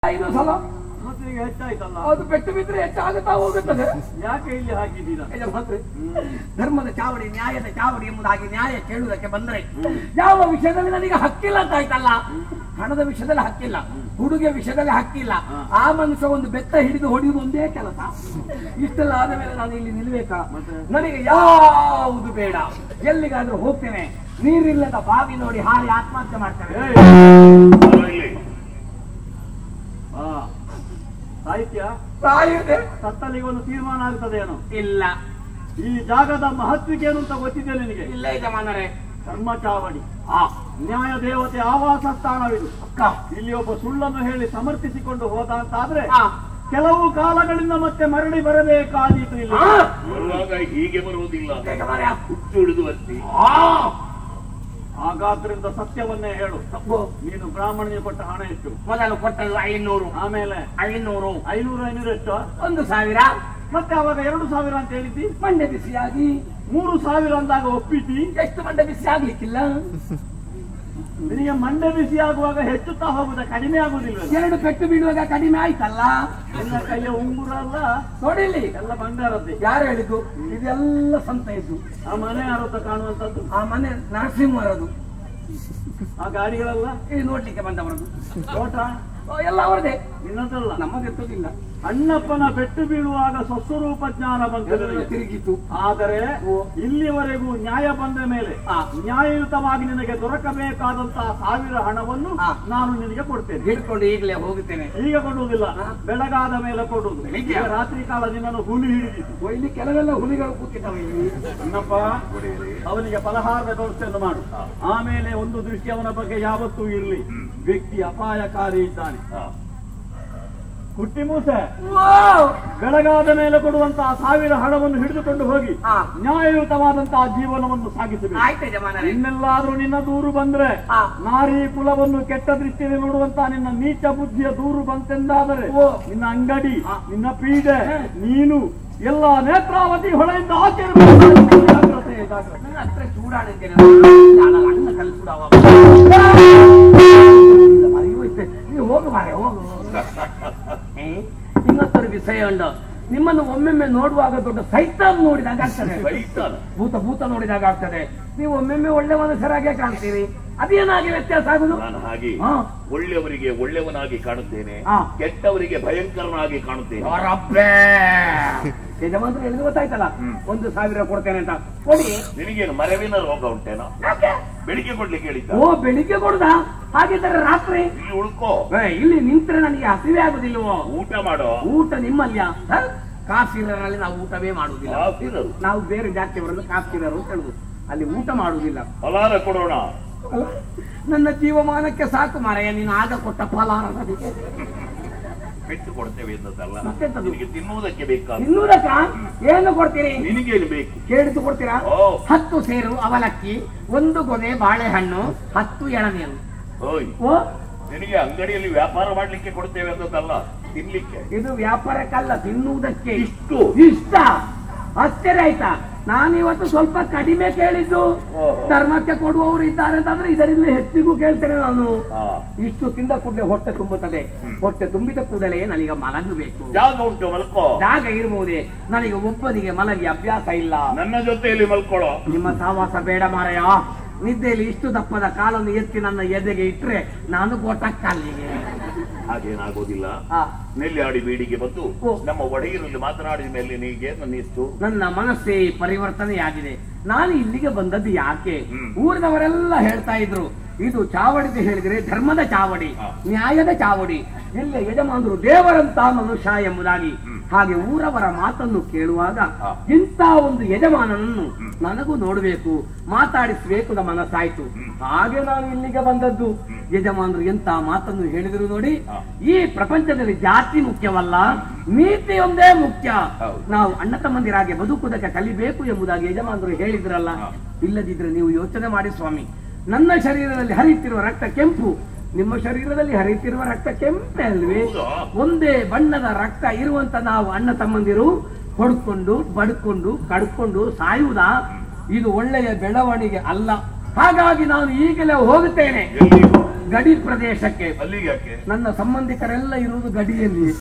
ಐದು ಸಲ ಮತ್ತೆ ಈಗ ಹೆಚ್ಚಾಯ್ತಲ್ಲ ಅದು ಪೆಟ್ಟು ಬಿದ್ರೆ ಹೆಚ್ಚಾಗುತ್ತಾ ಹೋಗುತ್ತದೆ ಯಾಕೆ ಇಲ್ಲಿ ಹಾಕಿದ್ದೀರಾ ಯಜಮಾನ್ರೆ, ಧರ್ಮದ ಚಾವಡಿ ನ್ಯಾಯದ ಚಾವಡಿ ಎಂಬುದಾಗಿ ನ್ಯಾಯ ಕೇಳುವುದಕ್ಕೆ ಬಂದರೆ ಯಾವ ವಿಷಯದಲ್ಲಿ ನನಗೆ ಹಕ್ಕಿಲ್ಲ ಅಂತ ಆಯ್ತಲ್ಲ ಹಣದ ವಿಷಯದಲ್ಲಿ ಹಕ್ಕಿಲ್ಲ ಹುಡುಗಿಯ ವಿಷಯದಲ್ಲಿ ಹಕ್ಕಿಲ್ಲ ಆ ಮನುಷ್ಯ ಒಂದು ಬೆತ್ತ ಹಿಡಿದು ಹೊಡೆಯುವುದು ಒಂದೇ ಕೆಲಸ ಇಷ್ಟೆಲ್ಲ ಆದ ಮೇಲೆ ನಾನು ಇಲ್ಲಿ ನಿಲ್ಬೇಕಾ ನನಗೆ ಯಾವುದು ಬೇಡ ಎಲ್ಲಿಗಾದ್ರೂ ಹೋಗ್ತೇನೆ ನೀರಿಲ್ಲದ ಬಾವಿ ನೋಡಿ ಹಾರಿ ಆತ್ಮಹತ್ಯೆ ಮಾಡ್ತೇನೆ ಏಯ್! ಆ, ಸಾಹಿತ್ಯ ಸಾಯುವುದೇ ಸತ್ತಲ್ಲಿಗೆ ಒಂದು ತೀರ್ಮಾನ ಆಗ್ತದೆ ಏನೋ ಇಲ್ಲ ಈ ಜಾಗದ ಮಹತ್ವಕ್ಕೆ ಏನು ಅಂತ ಗೊತ್ತಿದೆ ನಿನಗೆ ಇಲ್ಲ ಯಜಮಾನರೇ ಧರ್ಮ ಚಾವಡಿ ಆ ನ್ಯಾಯ ದೇವತೆ ಆವಾಸ ಸ್ಥಾನವಿದು ಅಕ್ಕ ಇಲ್ಲಿ ಒಬ್ಬ ಸುಳ್ಳನ್ನು ಹೇಳಿ ಸಮರ್ಥಿಸಿಕೊಂಡು ಹೋದ ಅಂತ ಆದ್ರೆ ಆ, ಕೆಲವು ಕಾಲಗಳಿಂದ ಮತ್ತೆ ಮರಳಿ ಬರಬೇಕಾದೀತು ಇಲ್ಲಿ ಆ, ಬರುವಾಗ ಹೀಗೆ ಬರುವುದಿಲ್ಲ ಯಜಮಾನ್ರೆ, ಹುಟ್ಟು ಹಿಡಿದು ಬರ್ತಿ ಆ, ಹಾಗಾದ್ರಿಂದ ಸತ್ಯವನ್ನೇ ಹೇಳು ತಪ್ಪು. ನೀನು ಬ್ರಾಹ್ಮಣನಿಗೆ ಕೊಟ್ಟ ಹಣ ಎಷ್ಟು ಮೊದಲು ಕೊಟ್ಟದ್ದು ಐನೂರು ಆಮೇಲೆ ಐನೂರು ಐನೂರು ಐನೂರು ಎಷ್ಟು ಒಂದು ಸಾವಿರ ಮತ್ತೆ ಅವಾಗ ಎರಡು ಸಾವಿರ ಅಂತ ಹೇಳಿದ್ದಿ ಮಂಡೆ ಬಿಸಿಯಾಗಿ ಮೂರು ಸಾವಿರ ಅಂದಾಗ ಒಪ್ಪಿತಿ ಎಷ್ಟು ಮಂಡೆ ಬಿಸಿ ಆಗ್ಲಿಕ್ಕಿಲ್ಲ ನಿನಗೆ ಮಂಡೆ ಬಿಸಿ ಆಗುವಾಗ ಹೆಚ್ಚುತ್ತಾ ಹೋಗುದ ಕಡಿಮೆ ಆಗುದಿಲ್ಲ ಎರಡು ಪೆಟ್ಟು ಬೀಳುವಾಗ ಕಡಿಮೆ ಆಯ್ತಲ್ಲ ನಿನ್ನ ಕೈಯ ಉಂಗುರ ಅಲ್ಲ ನೋಡಿಲ್ಲಿ ಎಲ್ಲ ಬಂಗಾರದ್ದೇ ಯಾರು ಹೇಳಿದ್ದು ಇದೆಲ್ಲ ಸ್ವಂತ ಇದ್ದು ಆ ಮನೆ ಯಾರತ್ತ ಕಾಣುವಂತದ್ದು ಆ ಮನೆ ನರಸಿಂಹರದು ಆ ಗಾಡಿಗಳೆಲ್ಲ ಇಲ್ಲಿ ನೋಡ್ಲಿಕ್ಕೆ ಬಂದವರದು ತೋಟ ಓ, ಎಲ್ಲ ಅವರದೇ ನಿನ್ನದಲ್ಲ ನಮಗೆ ಎತ್ತುದಿಲ್ಲ ಅಣ್ಣಪ್ಪನ ಪೆಟ್ಟು ಬೀಳುವಾಗ ಸ್ವಸ್ವರೂಪ ಜ್ಞಾನ ಬಂತು ಎಲ್ಲ ನಿನಗೆ. ತಿರುಗಿತು ಆದರೆ ಓ. ಇಲ್ಲಿವರೆಗೂ ನ್ಯಾಯ ಬಂದ ಮೇಲೆ ಆ. ನ್ಯಾಯಯುತವಾಗಿ ನಿನಗೆ ದೊರಕಬೇಕಾದಂತಹ ಸಾವಿರ ಹಣವನ್ನು ಆ. ನಾನು ನಿನಗೆ ಕೊಡ್ತೇನೆ ಹಿಡ್ಕೊಂಡು ಈಗಲೇ ಹೋಗುತ್ತೇನೆ ಈಗ ಕೊಡುವುದಿಲ್ಲ ಆ. ಬೆಳಗಾದ ಮೇಲೆ ಕೊಡುವುದು ಬೆಳಿಗ್ಗೆ? ಈಗ ರಾತ್ರಿ ಕಾಲ ನಿನ್ನನ್ನು ಹುಲಿ ಹಿಡಿದಿತ್ತು ಓ, ಇಲ್ಲಿ ಕೆಲವೆಲ್ಲ ಹುಲಿಗಳು ಕೂತಿದ್ದಾವೆ ಇಲ್ಲಿ ಅಣ್ಣಪ್ಪ ಅವನಿಗೆ ಫಲಹಾರದ ವ್ಯವಸ್ಥೆಯನ್ನು ಮಾಡು ಆಮೇಲೆ ಒಂದು ದೃಷ್ಟಿ ಅವನ ಬಗ್ಗೆ ಯಾವತ್ತೂ ಇರಲಿ ವ್ಯಕ್ತಿ ಅಪಾಯಕಾರಿ ಇದ್ದಾನೆ ಹುಟ್ಟಿ ಮೂಸೆ ಓ! ಬೆಳಗಾದ ಮೇಲೆ ಕೊಡುವಂತಹ ಸಾವಿರ ಹಣವನ್ನು ಹಿಡಿದುಕೊಂಡು ಹೋಗಿ ಆ. ನ್ಯಾಯಯುತವಾದಂತಹ ಜೀವನವನ್ನು ಸಾಗಿಸಬೇಕು ಆಯ್ತು ಯಜಮಾನರೇ ಇನ್ನೆಲ್ಲಾದ್ರೂ ನಿನ್ನ ದೂರು ಬಂದ್ರೆ ಆ. ನಾರಿ ಕುಲವನ್ನು ಕೆಟ್ಟ ದೃಷ್ಟಿಯಲ್ಲಿ ನೋಡುವಂತಹ ನಿನ್ನ ನೀಚ ಬುದ್ಧಿಯ ದೂರು ಬಂತೆಂದಾದರೆ ಓ. ನಿನ್ನ ಅಂಗಡಿ ಆ. ನಿನ್ನ ಪೀಡೆ ಹ. ನೀನು ಎಲ್ಲ ನೇತ್ರಾವತಿ ಹೊಳೆಯಿಂದ ಆಚೆ ಇರ್ಬೇಕು. ಜಾಗ್ರತೆ, ಜಾಗ್ರತೆ. ನನ್ನ ಹತ್ರ ಚೂಡಾಡಿದ್ದೇನೆ ನಾನು ಅಣ್ಣ ಕಲಿಸುಡವ ಅಯ್ಯೋ ಇತ್ತೆ. ನೀವು ಹೋಗು ಮಾರೆ ಹೋಗು ಏ, ಇನ್ನೊಂದು ವಿಷಯ ಉಂಟು ನಿಮ್ಮನ್ನು ಒಮ್ಮೆಮ್ಮೆ ನೋಡುವಾಗ ದೊಡ್ಡ ಸೈತಾನ್ ನೋಡಿದಾಗ ಆಗ್ತದೆ ಸೈತಾನ ಭೂತ ಭೂತ ನೋಡಿದಾಗ ಆಗ್ತದೆ ನೀವು ಒಮ್ಮೆಮ್ಮೆ ಒಳ್ಳೆ ಮನುಷ್ಯರಾಗೆ ಕಾಣ್ತೀರಿ ಅದೇನಾಗಿ ವ್ಯತ್ಯಾಸ ಆಗುದು ನಾನು ಹಾಗೆ ಹಾ. ಒಳ್ಳೆಯವರಿಗೆ ಒಳ್ಳೆಯವನಾಗಿ ಕಾಣುತ್ತೇನೆ ಹಾ. ಕೆಟ್ಟವರಿಗೆ ಭಯಂಕರನಾಗಿ ಕಾಣುತ್ತೇನೆ ಅವರಬ್ಬೇ ಯಜಮಾನ್ರು ಹೇಳಿದ್ರೆ ಗೊತ್ತಾಯ್ತಲ್ಲ ಒಂದು ಸಾವಿರ ಕೊಡ್ತೇನೆ ಅಂತ ಕೊಡಿ ನಿನಗೇನು ಮರವಿನ ರೋಗ ಉಂಟೇನೋ ಯಾಕೆ? ಬೆಳಿಗ್ಗೆ ಕೊಡ್ಲಿಕ್ಕೆ ಹೇಳಿದ್ದ ಓ ಬೆಳಿಗ್ಗೆ ಕೊಡುದ ಹಾಗಿದ್ದರೆ ರಾತ್ರಿ ಇಲ್ಲಿ ಉಳ್ಕೋ ಏ, ಇಲ್ಲಿ ನಿಂತ್ರೆ ನನಗೆ ಹಸಿವೆ ಆಗುದಿಲ್ವೋ ಊಟ ಮಾಡೋ ಊಟ ನಿಮ್ಮಲ್ಯ ಹ? ಕಾಶ್ಮೀರನಲ್ಲಿ ನಾವು ಊಟವೇ ಮಾಡುವುದಿಲ್ಲ ಕಾಫಿನರು ನಾವು ಬೇರೆ ಜಾತಿಯವರನ್ನು ಕಾಶ್ಮೀರರು ಅಂತ ಹೇಳುದು ಅಲ್ಲಿ ಊಟ ಮಾಡುವುದಿಲ್ಲ ಫಲಾರ ಕೊಡೋಣ ಅಲ್ಲ? ನನ್ನ ಜೀವಮಾನಕ್ಕೆ ಸಾಕು ಮಾರಯ್ಯ ನೀನು ಆಗ ಕೊಟ್ಟ ಫಲಾರ ನನಗೆ ಪೆಟ್ಟು ಕೊಡ್ತೇವೆ ಎಂದದಲ್ಲ ಮತ್ತೆಂತದು? ನಿನಗೆ ತಿನ್ನುವುದಕ್ಕೆ ಬೇಕಾದ ಇನ್ನೂರಕ್ಕ ಏನು ಕೊಡ್ತೀರಿ ನಿನಗೇನು ಬೇಕು ಕೇಳಿತು ಕೊಡ್ತೀರಾ ಓ ಹತ್ತು ಸೇರು ಅವಲಕ್ಕಿ ಒಂದು ಗೊನೆ ಬಾಳೆಹಣ್ಣು ಹತ್ತು ಎಳನೀರು ಓಯ್ ಓ ನಿನಗೆ ಅಂಗಡಿಯಲ್ಲಿ ವ್ಯಾಪಾರ ಮಾಡ್ಲಿಕ್ಕೆ ಕೊಡ್ತೇವೆ ಎಂದದಲ್ಲ ತಿನ್ಲಿಕ್ಕೆ ಇದು ವ್ಯಾಪಾರಕ್ಕಲ್ಲ ತಿನ್ನುವುದಕ್ಕೆ ಇಷ್ಟು ಇಷ್ಟ ಆಶ್ಚರ್ಯ ಆಯ್ತಾ ನಾನಿವತ್ತು ಸ್ವಲ್ಪ ಕಡಿಮೆ ಕೇಳಿದ್ದು ಓಹೋ. ಧರ್ಮಕ್ಕೆ ಕೊಡುವವರು ಇದ್ದಾರೆ ಅಂತಂದ್ರೆ ಇದರಿಂದ ಹೆಚ್ಚಿಗೂ ಕೇಳ್ತೇನೆ ನಾನು ಹಾ. ಇಷ್ಟು ತಿಂದ ಕೂಡಲೇ ಹೊಟ್ಟೆ ತುಂಬುತ್ತದೆ ಹೊಟ್ಟೆ ತುಂಬಿದ ಕೂಡಲೇ ನನಗೆ ಮಲಗಬೇಕು ಜಾಗ ಉಂಟು ಮಲ್ಕೋ ಜಾಗ ಇರಬಹುದೇ ನನಗೆ ಒಬ್ಬನಿಗೆ ಮಲಗಿ ಅಭ್ಯಾಸ ಇಲ್ಲ ನನ್ನ ಜೊತೆಯಲ್ಲಿ ಮಲ್ಕೊಳ್ಳೋ ನಿಮ್ಮ ಸಹವಾಸ ಬೇಡ ಮಾರಯ್ಯ ನಿದ್ದೆಯಲ್ಲಿ ಇಷ್ಟು ದಪ್ಪದ ಕಾಲನ್ನು ಎತ್ತಿ ನನ್ನ ಎದೆಗೆ ಇಟ್ರೆ ನಾನು ಗೋಟಕ್ಕಲ್ಲಿಗೆ ಹಾಗೇನಾಗೋದಿಲ್ಲ ಆ, ನೆಲ್ಲಿ ಆಡಿ ಬೀಡಿಗೆ ಬಂದು ಓ. ನಮ್ಮ ಒಡೆಯರಲ್ಲಿ ಮಾತನಾಡಿದ ಮೇಲೆ ನೀಗೆ ನನ್ನಿಷ್ಟು ನನ್ನ ಮನಸ್ಸೇ ಪರಿವರ್ತನೆಯಾಗಿದೆ ನಾನು ಇಲ್ಲಿಗೆ ಬಂದದ್ದು ಯಾಕೆ ಹ್ಮ್. ಊರಿನವರೆಲ್ಲ ಹೇಳ್ತಾ ಇದ್ರು ಇದು ಚಾವಡಿ ಹೇಳಿದ್ರೆ ಧರ್ಮದ ಚಾವಡಿ ಹಾ. ನ್ಯಾಯದ ಚಾವಡಿ ಎಲ್ಲ ಯಜಮಾನರು ದೇವರಂತ ಮನುಷ್ಯ ಎಂಬುದಾಗಿ ಹಾಗೆ ಊರವರ ಮಾತನ್ನು ಕೇಳುವಾಗ ಹಾ. ಇಂಥ ಒಂದು ಯಜಮಾನನನ್ನು ನನಗೂ ನೋಡಬೇಕು ಮಾತಾಡಿಸಬೇಕು ನಮ್ಮ ಮನಸ್ಸಾಯ್ತು ಹಾಗೆ ನಾನು ಇಲ್ಲಿಗೆ ಬಂದದ್ದು ಯಜಮಾನರು ಎಂತ ಮಾತನ್ನು ಹೇಳಿದ್ರು ನೋಡಿ ಹಾ. ಈ ಪ್ರಪಂಚದಲ್ಲಿ ಜಾತಿ ಮುಖ್ಯವಲ್ಲ ನೀತಿಯೊಂದೇ ಮುಖ್ಯ ಹೌದು. ನಾವು ಅಣ್ಣ ತಮ್ಮಂದಿರಾಗೆ ಬದುಕುವುದಕ್ಕೆ ಕಲಿಬೇಕು ಎಂಬುದಾಗಿ ಯಜಮಾನರು ಹೇಳಿದ್ರಲ್ಲ ಹಾ. ಇಲ್ಲದಿದ್ರೆ ನೀವು ಯೋಚನೆ ಮಾಡಿ ಸ್ವಾಮಿ ನನ್ನ ಶರೀರದಲ್ಲಿ ಹರಿಯುತ್ತಿರುವ ರಕ್ತ ಕೆಂಪು ನಿಮ್ಮ ಶರೀರದಲ್ಲಿ ಹರಿಯುತ್ತಿರುವ ರಕ್ತ ಕೆಂಪೆ ಅಲ್ವೇ ಹೌದಾ? ಒಂದೇ ಬಣ್ಣದ ರಕ್ತ ಇರುವಂತ ನಾವು ಅಣ್ಣ ತಮ್ಮಂದಿರು ಹೊಡ್ಕೊಂಡು ಬಡ್ಕೊಂಡು ಕಡ್ಕೊಂಡು ಸಾಯುವುದಾ ಇದು ಒಳ್ಳೆಯ ಬೆಳವಣಿಗೆ ಅಲ್ಲ ಹಾಗಾಗಿ ನಾನು ಈಗಲೇ ಹೋಗುತ್ತೇನೆ ಎಲ್ಲಿಗೂ ಗಡಿ ಪ್ರದೇಶಕ್ಕೆ ಅಲ್ಲಿಗೆ ಯಾಕೆ ನನ್ನ ಸಂಬಂಧಿಕರೆಲ್ಲ ಇರುವುದು ಗಡಿಯಲ್ಲಿ